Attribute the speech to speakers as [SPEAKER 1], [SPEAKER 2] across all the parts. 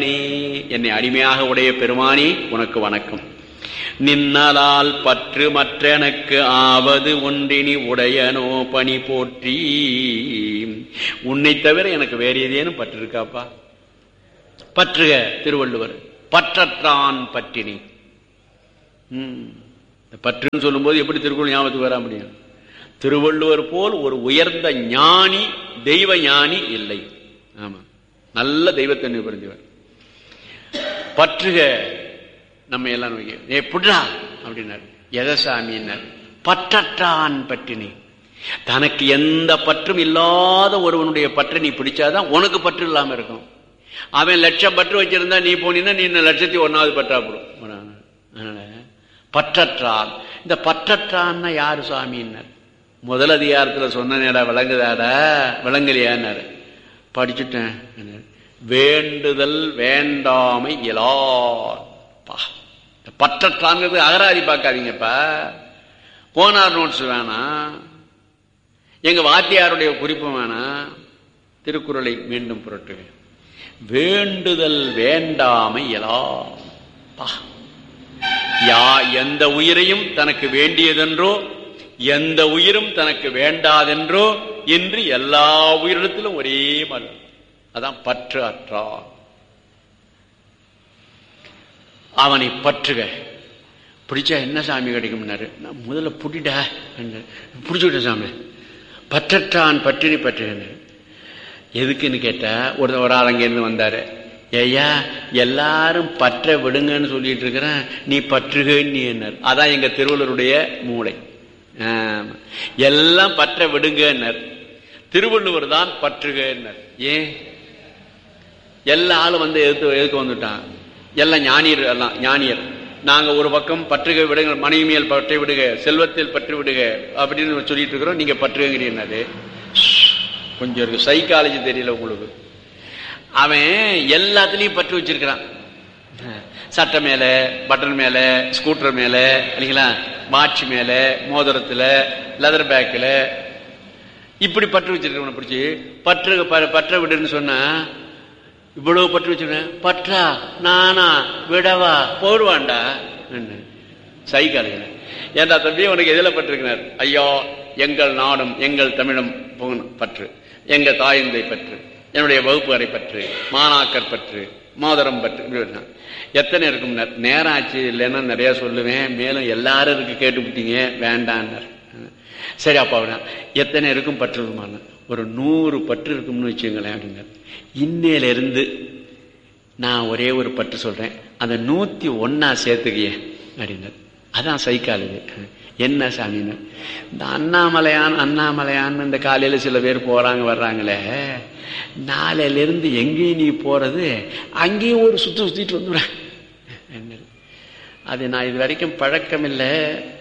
[SPEAKER 1] என்னை அடிமையாக உடைய பெருமானி உனக்கு வணக்கம் நின்னலால் பற்று மற்றெனக்கு ஆவது ஒன்றினி உடையனோ பணி போற்றி உன்னை தவிர எனக்கு வேற ஏதேனும் பற்று இருக்காப்பா பற்றுக திருவள்ளுவர் பற்றற்றான் பற்றினி ம். இந்த பற்றுன்னு சொல்லும்போது எப்படி திருக்குறள் ஞாபகத்துக்கு வர முடியும் திருவள்ளுவர் போல் ஒரு உயர்ந்த ஞானி தெய்வ ஞானி இல்லை ஆமா நல்ல தெய்வத்தன்மை புரிஞ்சவர் பற்றுக நம்ம எல்லாம் நோக்கி எப்படிடா அப்படின்னாரு எதை சாமின்னார் பற்றற்றான் பற்றினி தனக்கு எந்த பற்றும் இல்லாத ஒருவனுடைய பற்றை நீ பிடிச்சாதான் உனக்கு பற்று இல்லாம இருக்கும் அவன் லட்சம் பற்று வச்சிருந்தா நீ போனீங்கன்னா நீ இந்த லட்சத்தி ஒன்னாவது பற்றாப்படும் அதனால பற்றற்றான் இந்த பற்றற்றான்னா யாரு சாமின்னார் முதல் அதிகாரத்துல சொன்ன நேடா விளங்குதாடா விளங்கலையான்னாரு படிச்சுட்டேன் வேண்டுதல் வேண்டாமை இயலார் பா. இந்த பற்றற்றான்ங்கிறது அகராதி பார்க்காதீங்கப்பா போனார் நோட்ஸ் வேணாம் எங்க வாத்தியாருடைய குறிப்பு வேணாம் திருக்குறளை மீண்டும் புரட்டுக வேண்டுதல் வேண்டாமை இயலார் பா. யா எந்த உயிரையும் தனக்கு வேண்டியதென்றோ எந்த உயிரும் தனக்கு வேண்டாதென்றோ என்று எல்லா உயிரிடத்திலும் ஒரே மாதிரி அதான் பற்று அற்றார் அவனை பற்றுக பிடிச்சா என்ன சாமி கிடைக்கும்னாரு நான் முதல்ல புடிடா பிடிச்சுக்கிட்ட சாமி பற்றற்றான் பற்றினி பற்றுகிறேன் எதுக்குன்னு கேட்டா ஒரு ஒரு ஆள் அங்கேருந்து வந்தாரு ஐயா எல்லாரும் பற்ற விடுங்கன்னு சொல்லிட்டு இருக்கிறேன் நீ பற்றுகன்னு நீ என்ன அதான் எங்க திருவள்ளுவருடைய மூளை ஆமா. எல்லாம் பற்ற விடுங்கன்னர் திருவள்ளுவர் தான் பற்றுகன்னர் ஏன் எல்லா ஆளும் வந்து எதிர்த்து எதுக்கு வந்துட்டான் எல்லாம் ஞானியர் எல்லாம் ஞானியர் நாங்க ஒரு பக்கம் பற்றுக விடுங்க மனைவி மேல் பற்றை விடுக செல்வத்தில் பற்று விடுக அப்படின்னு சொல்லிட்டு இருக்கிறோம் நீங்க பற்றுகிறீங்கன்னது கொஞ்சம் இருக்கு சைக்காலஜி தெரியல உங்களுக்கு அவன் எல்லாத்துலயும் பற்று வச்சிருக்கிறான் சட்டை மேல பட்டன் மேல ஸ்கூட்டர் மேல இல்லைங்களா வாட்ச் மேல மோதிரத்துல லெதர் பேக்ல இப்படி பற்று வச்சிருக்கவனை பிடிச்சி பற்று ப- பற்ற விடுன்னு சொன்னா இவ்வளவு பற்று வச்சிருக்கேன் பற்றா நானா விடவா போடுவான்டா சைக்காலையில ஏன்டா தம்பி உனக்கு எதில் பற்றிருக்கிறார் ஐயா எங்கள் நாடும் எங்கள் தமிழும் போகணும் பற்று எங்க தாயந்தை பற்று என்னுடைய வகுப்பு அறை பற்று மாணாக்கர் பற்று மோதிரம் பற்று இப்படி வருதான். எத்தனை இருக்கும் நேரம் ஆச்சு இல்லைன்னா நிறைய சொல்லுவேன் மேலும் எல்லாரும் இருக்கு கேட்டுவிட்டீங்க வேண்டான்னார் சரி அப்பா அவனா, எத்தனை இருக்கும் பற்று இருக்குமான ஒரு நூறு பற்று இருக்கும்னு வச்சுங்களேன் அப்படின்னார் இன்னையில இருந்து நான் ஒரே ஒரு பற்று சொல்றேன் அந்த நூத்தி ஒன்னா சேர்த்துக்கிய அப்படின்னார் அதான் சைக்காலஜி என்ன சாமின்னு இந்த அண்ணாமலையான் அண்ணாமலையான் இந்த காலையில சில பேர் போறாங்க வர்றாங்களே நாளையில இருந்து எங்கேயும் நீ போறது அங்கேயும் ஒரு சுத்து சுத்திட்டு வந்துடுறேன் என்னது? அது நான் இது வரைக்கும் பழக்கம் இல்லை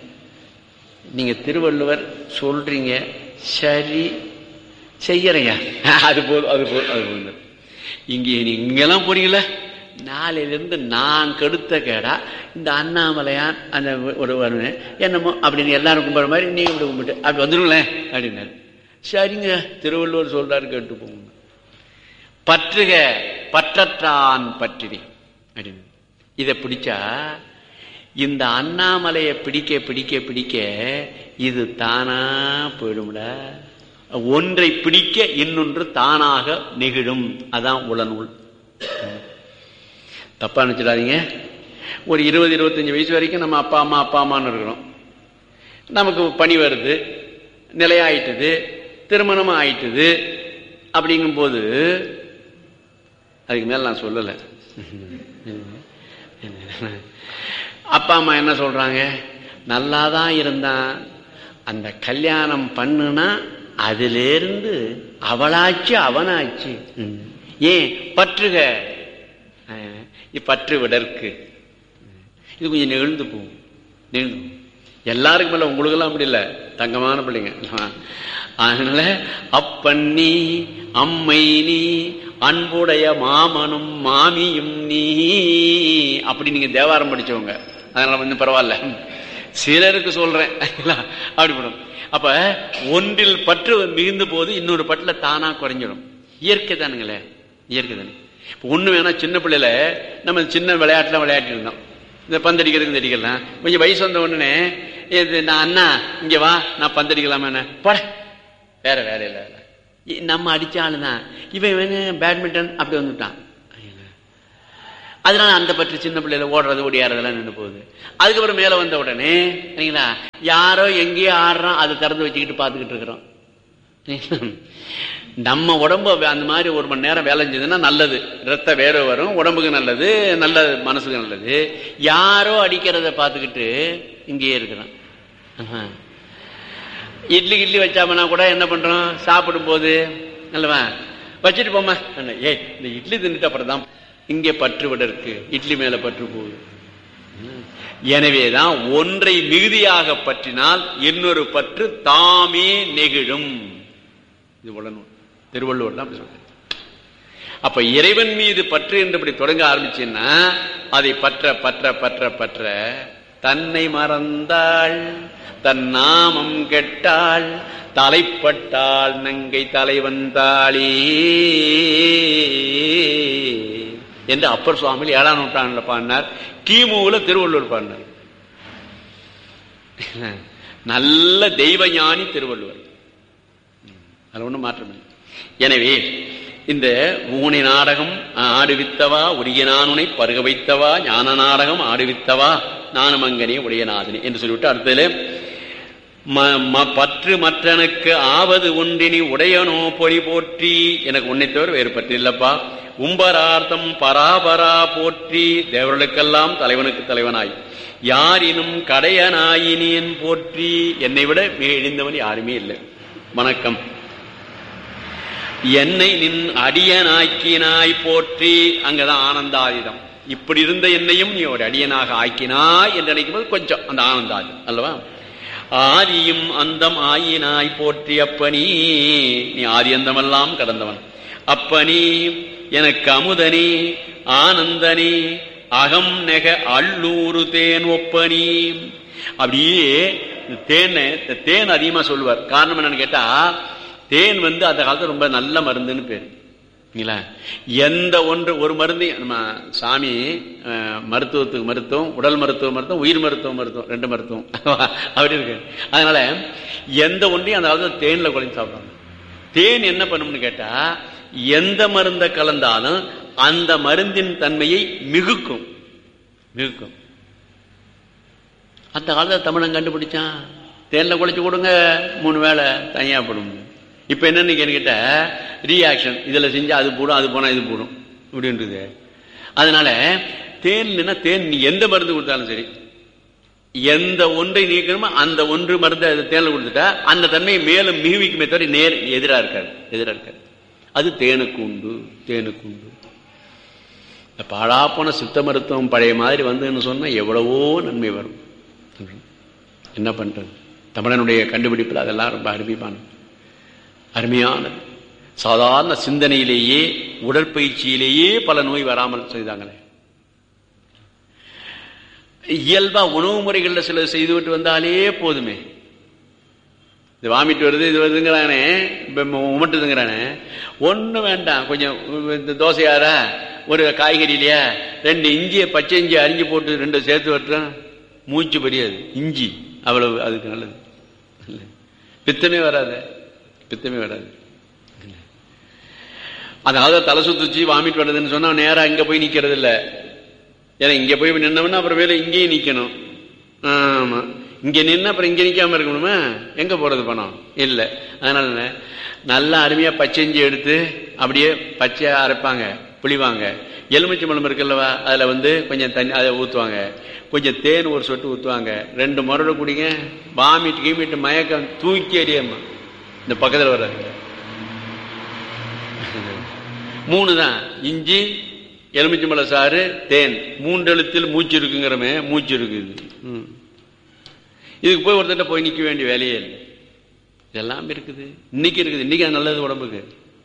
[SPEAKER 1] நீங்க திருவள்ளுவர் சொல்றீங்க சரி செய்யறையா அது போதும் அது போதும் அது போதும் இங்கே நீ இங்கெல்லாம் போறீங்களே நாளையிலிருந்து நான் கெடுத்த கேடா இந்த அண்ணாமலையான் அந்த ஒரு வருவேன் என்னமோ அப்படின்னு எல்லாரும் கும்பிட்ற மாதிரி நீ இப்படி கும்பிட்டு அப்படி வந்துருங்களேன் அப்படின்னாரு சரிங்க திருவள்ளுவர் சொல்றாரு கேட்டு போங்க பற்றுக பற்றற்றான் பற்றினி அப்படின்னு இதை பிடிச்சா இந்த அண்ணாமலையை பிடிக்க பிடிக்க பிடிக்க இது தானா போயிடும்டா ஒன்றை பிடிக்க இன்னொன்று தானாக நெகிழும் அதான் உளநூல் தப்பா நினைச்சிடாதீங்க ஒரு இருபது இருபத்தஞ்சு வயசு வரைக்கும் நம்ம அப்பா அம்மா அப்பா அம்மான்னு இருக்கிறோம் நமக்கு பணி வருது நிலையாயிட்டது திருமணம் ஆயிட்டது அப்படிங்கும்போது அதுக்கு மேல நான் சொல்லலை அப்பா அம்மா என்ன சொல்றாங்க நல்லா தான் இருந்தான் அந்த கல்யாணம் பண்ணுனா அதிலிருந்து அவளாச்சு அவனாச்சு ம். ஏன் பற்றுக அஹ், இது பற்று விடற்கு இது கொஞ்சம் நெகிழ்ந்து போகும் நெகிழ்ந்து போகும். எல்லாருக்கும் மேல உங்களுக்கெல்லாம் அப்படி இல்லை தங்கமான பிள்ளைங்க அதனால அப்பன் நீ அம்மை நீ அன்புடைய மாமனும் மாமியும் நீ அப்படி நீங்க தேவாரம் படிச்சவங்க அதனால வந்து பரவாயில்ல சிலருக்கு சொல்றேன் அப்படி படும் அப்ப ஒன்றில் பற்று மிகுந்த போது இன்னொரு பட்டுல தானா குறைஞ்சிடும் இயற்கை தானுங்களே இயற்கை தானே இப்போ ஒண்ணு வேணா சின்ன பிள்ளையில நம்ம சின்ன விளையாட்டுலாம் விளையாட்டு இருந்தோம் இந்த பந்தடிக்கிறதுக்கு இந்த அடிக்கலாம் கொஞ்சம் வயசு வந்த உடனே இது நான் அண்ணா இங்க வா நான் பந்தடிக்கலாமா என்ன போட வேற வேற இல்ல இல்ல. இ- நம்ம அடிச்ச ஆளுதான் இவன் இவன் பேட்மிண்டன் அப்படி வந்துட்டான் அதனால அந்த பற்றி சின்ன பிள்ளையில ஓடுறது ஓடியாறதெல்லாம் நின்று போகுது அதுக்கப்புறம் மேல வந்த உடனே சரிங்களா யாரோ எங்கேயோ ஆடுறான் அதை திறந்து வச்சுக்கிட்டு பார்த்துக்கிட்டு இருக்கிறோம் நம்ம உடம்பு அந்த மாதிரி ஒரு மணி நேரம் வேலை செஞ்சதுன்னா நல்லது ரத்த வேர்வை வரும் உடம்புக்கு நல்லது நல்ல மனசுக்கு நல்லது யாரோ அடிக்கிறத பார்த்துக்கிட்டு இங்கேயே இருக்கிறோம் ஆஹா. இட்லி இட்லி வச்சாமனா கூட என்ன பண்றோம் சாப்பிடும் போது அல்லவா வச்சுட்டு போமா ஏய் இந்த இட்லி தின்னுட்டு அப்புறம் தான் இங்கே பற்று விட இருக்கு இட்லி மேல பற்று போகுது எனவேதான் ஒன்றை மிகுதியாக பற்றினால் இன்னொரு பற்று தாமே நெகிழும் இது உடனே திருவள்ளுவர் தான் அப்படி சொல்றாரு. அப்ப இறைவன் மீது பற்று என்று இப்படி தொடங்க ஆரம்பிச்சுன்னா அதை பற்ற பற்ற பற்ற பற்ற தன்னை மறந்தாள் தன் நாமம் கெட்டாள் தலைப்பட்டாள் நங்கை தலைவன் தாளி என்று அப்பர் சுவாமி ஏழாம் நூற்றாண்டுல பாடினார் கிமுல திருவள்ளுவர் பாடினார் நல்ல தெய்வ ஞானி திருவள்ளுவர் அது ஒண்ணும் மாற்றம் இல்லை எனவே இந்த ஊனை நாடகம் ஆடுவித்தவா உரியனானுனை பருக வைத்தவா ஞான நாடகம் ஆடுவித்தவா நானுமங்கனே உடையநாதனே என்று சொல்லிவிட்டு அடுத்ததுல ம- ம- பற்று மற்றனுக்கு ஆவது ஒன்றினி உடையனோ பொறி போற்றி எனக்கு உன்னை தவிர வேறு பற்று இல்லப்பா உம்பரார்த்தம் பராபரா போற்றி தேவர்களுக்கெல்லாம் தலைவனுக்கு தலைவனாய் யாரினும் கடையனாயினேன் போற்றி என்னை விட மிக இழிந்தவன் யாருமே இல்லை வணக்கம் என்னை நின் அடியனாக்கினாய் போற்றி அங்கதான் ஆனந்தாதிதம் இப்படி இருந்த என்னையும் நீ ஒரு அடியனாக ஆக்கினாய் என்று நினைக்கும் போது கொஞ்சம் அந்த ஆனந்தாதி அல்லவா ஆதியும் அந்தம் ஆயினாய் போற்றி அப்பனி நீ ஆதி அந்தமெல்லாம் கடந்தவன் அப்பனி எனக்கு அமுதனி ஆனந்தனி அகம் நெக அள்ளூரு தேன் ஒப்பனி அப்படியே இந்த தேனை இந்த தேன் அதிகமா சொல்லுவார் காரணம் என்னன்னு கேட்டா தேன் வந்து அந்த காலத்துல ரொம்ப நல்ல மருந்துன்னு பேரு இல்லைங்களா எந்த ஒன்று ஒரு மருந்து நம்ம சாமி அஹ், மருத்துவத்துக்கு மருத்துவம் உடல் மருத்துவ மருத்துவம் உயிர் மருத்துவ மருத்துவம் ரெண்டு மருத்துவம் அப்படி இருக்கு அதனால எந்த ஒன்றையும் அந்த காலத்துல தேன்ல குழந்தை சாப்பிடுறாங்க தேன் என்ன பண்ணும்னு கேட்டா எந்த மருந்தை கலந்தாலும் அந்த மருந்தின் தன்மையை மிகுக்கும் மிகுக்கும் அந்த காலத்துல தமிழன் கண்டுபிடிச்சான் தேன்ல குளிச்சு கொடுங்க மூணு வேளை தனியா போடும் இப்ப என்னன்னு கேட்ட ரியாக்ஷன் இதுல செஞ்சா அது போடும் அது போனா இது போடும் இப்படின்றது அதனால தேன்லன்னா தேன் நீ எந்த மருந்து கொடுத்தாலும் சரி எந்த ஒன்றை நீக்கணுமோ அந்த ஒன்று மருந்தை அது தேன்ல கொடுத்துட்டா அந்த தன்மையை மேலும் மிகுவிக்குமே தவிர நேர் எதிரா இருக்காது எதிரா இருக்காது அது தேனுக்கு உண்டு தேனுக்கு உண்டு இந்த பாழாப்போன சித்த மருத்துவம் பழைய மாதிரி வந்துன்னு சொன்னா எவ்வளவோ நன்மை வரும் என்ன பண்றது தமிழனுடைய கண்டுபிடிப்பில் அதெல்லாம் ரொம்ப அருமையான அருமையானது சாதாரண சிந்தனையிலேயே உடற்பயிற்சியிலேயே பல நோய் வராமல் செய்தாங்களே இயல்பா உணவு முறைகள்ல சில செய்துவிட்டு வந்தாலே போதுமே இது வாமிட்டு வருது இது வருதுங்கிறானே இப்ப உமட்டுதுங்கிறானே ஒண்ணும் வேண்டாம் கொஞ்சம் இந்த தோசையாரா ஒரு காய்கறிலையா ரெண்டு இஞ்சியை பச்சை இஞ்சி அரிஞ்சு போட்டு ரெண்டு சேர்த்து வட்டுறோம் மூச்சு பெரியாது இஞ்சி அவ்வளவு அதுக்கு நல்லது இல்ல. பித்தமே வராது பித்தமே வராது இல்ல. அதாவது தலை சுத்துச்சு வாமிட் வருதுன்னு சொன்னா நேரா இங்க போய் நிக்கிறது இல்ல ஏன்னா இங்க போய் நின்னவனா அப்புறம் வேலை இங்கேயும் நிக்கணும் ஆமா இங்க நின்று அப்புறம் இங்க நிக்காம இருக்கணுமா எங்க போறது பணம் இல்ல அதனால என்ன, நல்லா அருமையா பச்சைஞ்சி எடுத்து அப்படியே பச்சையா அரைப்பாங்க புளிவாங்க எலுமிச்சை பழம் இருக்குல்லவா அதுல வந்து கொஞ்சம் தண்ணி அதை ஊத்துவாங்க கொஞ்சம் தேன் ஒரு சொட்டு ஊத்துவாங்க ரெண்டு முறை குடிங்க வாமிட்டு கீமிட்டு மயக்கம் தூக்கி எறியம்மா இந்த பக்கத்துல வர்றாங்க மூணு தான் இஞ்சி எலுமிச்சம்பழ சாறு தேன் மூன்று எழுத்தில் மூச்சு இருக்குங்கிறமே மூச்சு இருக்குது ம். இதுக்கு போய் ஒருத்தட்ட போய் நிக்க வேண்டிய வேலையே இல்லை இதெல்லாம் இருக்குது இன்னைக்கு இருக்குது இன்னைக்கு அது நல்லது உடம்புக்கு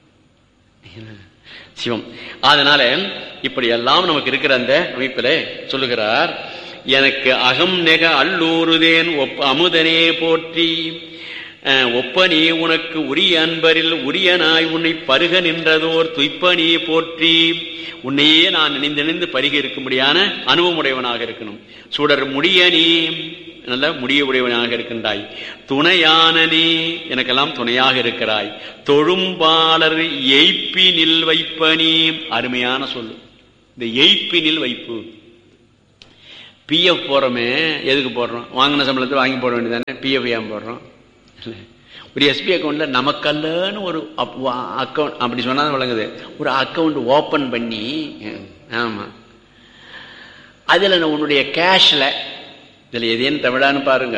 [SPEAKER 1] சிவம் அதனால இப்படி எல்லாம் நமக்கு இருக்கிற அந்த அமைப்பில சொல்லுகிறார் எனக்கு அகம் நெக அல்லூருதேன் ஒப் அமுதனே போற்றி அஹ், ஒப்பனே உனக்கு உரிய அன்பரில் உரியனாய் உன்னை பருக நின்றதோர் துய்ப்பனே போற்றி உன்னையே நான் நினைந்து நினைந்து பருகி இருக்கும்படியான அனுபவமுடையவனாக இருக்கணும் சுடர் முடியனே நல்ல முடிய உடையவனாக இருக்கின்றாய் துணையானனே எனக்கெல்லாம் துணையாக இருக்கிறாய் தொழும்பாளர் எய்ப்பினில் வைப்பனே அருமையான சொல்லு இந்த எய்ப்பினில் வைப்பு பிஎஃப் போடுறோமே எதுக்கு போடுறோம் வாங்கின சம்பளத்தை வாங்கி போட வேண்டியதானே பிஎஃப் ஏன் போடுறோம் இல்ல. ஒரு எஸ்பி அக்கௌண்ட்ல நமக்கல்லன்னு ஒரு அக்கௌண்ட் அப்படி சொன்னா வழங்குது ஒரு அக்கௌண்ட் ஓபன் பண்ணி ஆமா அதுல நான் உன்னுடைய கேஷ்ல இதுல எதையும் தமிழான்னு பாருங்க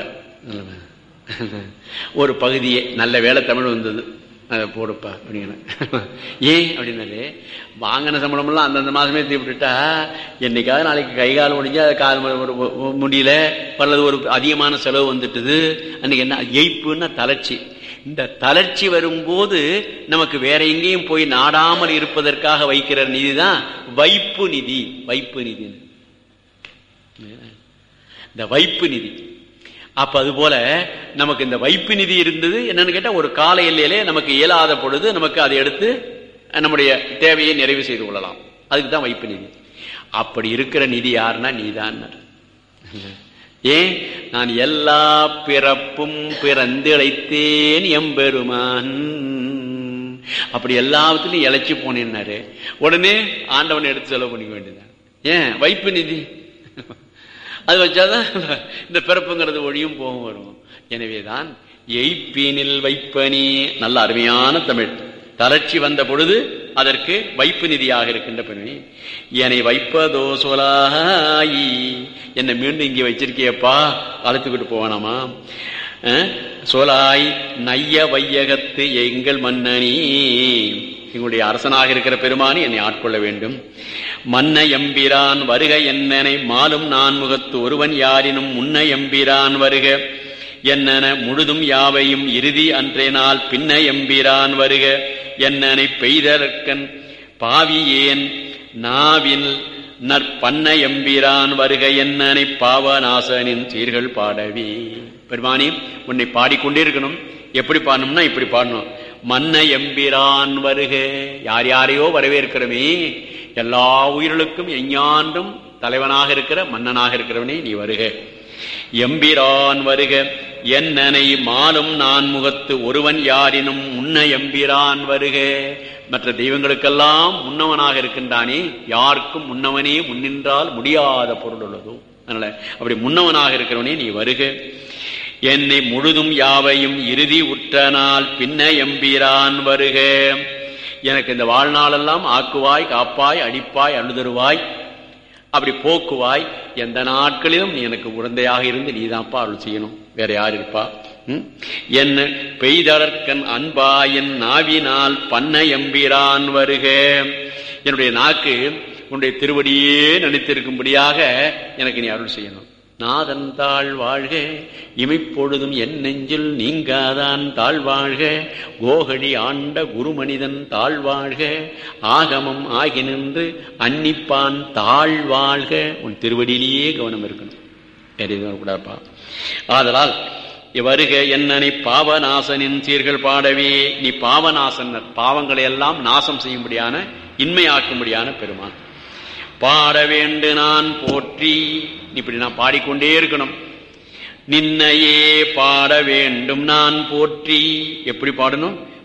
[SPEAKER 1] ஒரு பகுதியே நல்ல வேலை தமிழ் வந்தது அதை போடுப்பா அப்படிங்கிற ஏன் அப்படின்னாலே வாங்கின சம்பளமெல்லாம் அந்தந்த மாதமே தீ விட்டுட்டா என்னைக்காவது நாளைக்கு கை கால் முடிஞ்சு அது கால் மு- ஒரு- ஒரு- முடியல அல்லது ஒரு அதிகமான செலவு வந்துட்டுது அன்னைக்கு என்ன எய்ப்புன்னா தளர்ச்சி இந்த தளர்ச்சி வரும்போது நமக்கு வேற எங்கேயும் போய் நாடாமல் இருப்பதற்காக வைக்கிற நிதி தான் வைப்பு நிதி வைப்பு நிதி இந்த வைப்பு நிதி அப்ப அது போல நமக்கு இந்த வைப்பு நிதி இருந்தது என்னன்னு கேட்டா ஒரு கால எல்லையிலே நமக்கு இயலாத பொழுது நமக்கு அதை எடுத்து நம்முடைய தேவையை நிறைவு செய்து கொள்ளலாம் அதுக்கு தான் வைப்பு நிதி அப்படி இருக்கிற நிதி யாருன்னா நீதான் ஏன் நான் எல்லா பிறப்பும் பிறந்து இழைத்தேன் எம்பெருமான் அப்படி எல்லாத்துலயும் இழைச்சி போனேன்னாரு உடனே ஆண்டவனை எடுத்து செலவு பண்ணிக்க வேண்டியதான் ஏன் வைப்பு நிதி அது வச்சாதான் இந்த பிறப்புங்கிறது ஒழியும் போகும் வரும் எனவேதான் எய்ப்பீனில் வைப்பனி நல்ல அருமையான தமிழ் தளர்ச்சி வந்த பொழுது அதற்கு வைப்பு நிதியாக இருக்கின்ற பெருமை என்னை வைப்பதோ சொலாயி என்னை மீண்டும் இங்கே வச்சிருக்கியப்பா அழைத்துக்கிட்டு போவானாமா அஹ், சொலாய் நைய வையகத்து எங்கள் மன்னனி எங்களுடைய அரசனாக இருக்கிற பெருமானி என்னை ஆட்கொள்ள வேண்டும் மன்ன எம்பிரான் வருக என்னனை மாலும் நான் முகத்து ஒருவன் யாரினும் முன்ன எம்பிரான் வருக என்னென முழுதும் யாவையும் இறுதி அன்றே நாள் பின்ன எம்பிரான் வருக என்னனை பெய்தற்கன் பாவியேன் நாவில் நற்பண்ண எம்பிரான் வருக என்னனை பாவநாசனின் சீர்கள் பாடவி பெருமானி உன்னை பாடிக்கொண்டே இருக்கணும் எப்படி பாடணும்னா இப்படி பாடணும் மன்ன எம்பிரான் வருக யார் யாரையோ வரவேற்கிறமே எல்லா உயிர்களுக்கும் எஞ்ஞாண்டும் தலைவனாக இருக்கிற மன்னனாக இருக்கிறவனே நீ வருக எம்பிரான் வருக என்னனை மாலும் நான் முகத்து ஒருவன் யாரினும் முன்ன எம்பிரான் வருக மற்ற தெய்வங்களுக்கெல்லாம் முன்னவனாக இருக்கின்றானே யாருக்கும் முன்னவனே முன்னின்றால் முடியாத பொருள் உள்ளதோ அதனால அப்படி முன்னவனாக இருக்கிறவனே நீ வருக என்னை முழுதும் யாவையும் இறுதி உற்ற நாள் பின்ன எம்பிரான் வருக எனக்கு இந்த வாழ்நாளெல்லாம் ஆக்குவாய் காப்பாய் அடிப்பாய் அழுதருவாய் அப்படி போக்குவாய் எந்த நாட்களிலும் நீ எனக்கு உடந்தையாக இருந்து நீதான்ப்பா அருள் செய்யணும் வேற யார் இருப்பா ம்? என்ன பெய்தளர்க்கன் அன்பா என் நாவினால் பண்ண எம்பிரான் வருக என்னுடைய நாக்கு உன்னுடைய திருவடியே நினைத்திருக்கும்படியாக எனக்கு நீ அருள் செய்யணும் நாதன் தாழ் வாழ்க இமைப்பொழுதும் என் நெஞ்சில் நீங்காதான் தாழ்வாழ்க கோகடி ஆண்ட குருமனிதன் தாழ்வாழ்க ஆகமம் ஆகி நின்று அன்னிப்பான் தாழ்வாழ்க உன் திருவடியிலேயே கவனம் இருக்கணும் வேற எதுவும் கூடாப்பா ஆதலால் வருக என்னனை பாவநாசனின் சீர்கள் பாடவே நீ பாவநாசனர் பாவங்களை எல்லாம் நாசம் செய்யும்படியான இன்மையாக்கும்படியான பெருமான் பாட வேண்டு நான் போற்றி இப்படி நான் பாடிக்கொண்டே இருக்கணும் நின்னையே பாட வேண்டும் நான் போற்றி எப்படி பாடணும்